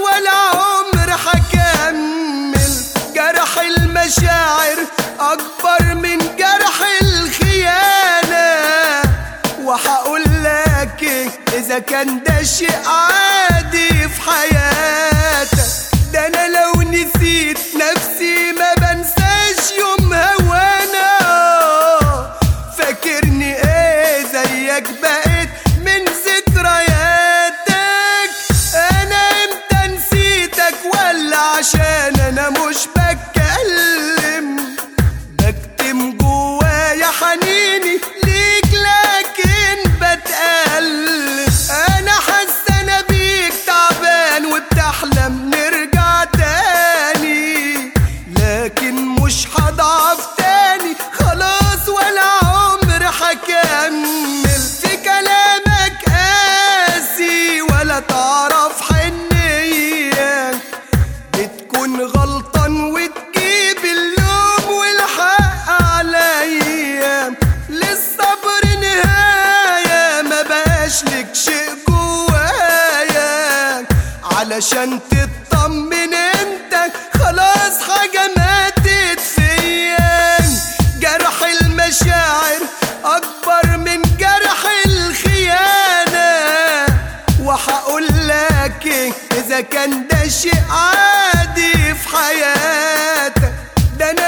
ولا عمر حكمل جرح المشاعر اكبر من جرح الخيانة وهقول لك إيه اذا كان ده شيء عادي في حياتك ده انا لو نسيت نفسي ما بنساش يوم هوانا فاكرني ايه زيك بقيت من ذكرياتك انا امتى نسيتك ولا عشان انا مش بتكلم بكتم جوايا حنيني ليك لكن بتقلب انا حاسه انا بيك تعبان وبتحلم نرجع تاني لكن مش هضعف تاني خلاص ولا عمر هكمل في كلامك قاسي ولا تعرف حنيه بتكون غلطان وتجيب اللوم والحق عليا للصبر نهاية ما بقاش لك شيء جوايا علشان تطمن انت خلاص حاجة ماتت فيا جرح المشاعر أكبر من جرح الخيانة وهقول لك إيه إذا كان ده شيء عادي في حياتك ده أنا